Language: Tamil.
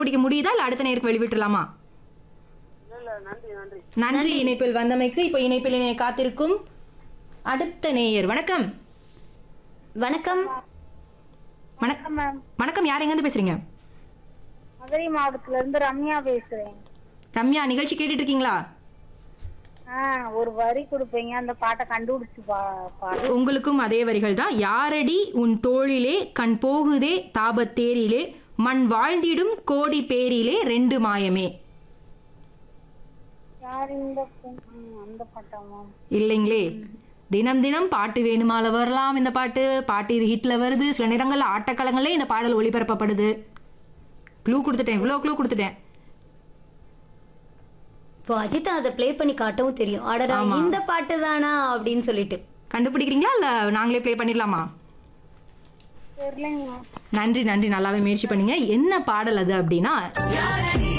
பிடிக்க முடியுதா இல்ல அடுத்த நேருக்கு வெளிவிட்டுலாமா இல்ல இல்ல நன்றி நன்றி நன்றி இணைப்பில் வந்தமைக்கு இப்ப இணைப்பில் இணைய காத்திருக்கும் அடுத்த நேயர் வணக்கம் வணக்கம் வணக்கம் மேம் வணக்கம் யார் எங்க இருந்து பேசுறீங்க மதுரை மாவட்டத்துல இருந்து ரம்யா பேசுறேன் ரம்யா நிகழ்ச்சி கேட்டுட்டு இருக்கீங்களா ஆ ஒரு வரி கொடுப்பீங்க அந்த பாட்டை கண்டுபிடிச்சு பா பாடு உங்களுக்கும் அதே வரிகள் தான் யாரடி உன் தோளிலே கண் போகுதே தாபத்தேரிலே மண் வாழ்ந்திடும் கோடி பேரிலே ரெண்டு மாயமே யார் இந்த பெண்? ம், அந்த பாட்டா மேம் இல்லைங்களே தினம் தினம் பாட்டு வேணுமால வரலாம் இந்த பாட்டு பாட்டு இது ஹிட்ல வருது சில நேரங்கள்ல ஆட்டக்களங்களே இந்த பாடல் ஒளிபரப்பப்படுது க்ளூ கொடுத்துட்டேன் இவ்வளோ க்ளூ கொடுத்துட்டேன் இப்போ அஜித் அதை ப்ளே பண்ணி காட்டவும் தெரியும் அடடா ஆமா. இந்த பாட்டு தானா அப்படின்னு சொல்லிட்டு கண்டுபிடிக்கிறீங்களா இல்லை நாங்களே ப்ளே பண்ணிடலாமா தெரியலைங்க மேம் நன்றி நன்றி நல்லாவே முயற்சி பண்ணீங்க என்ன பாடல் அது அப்படின்னா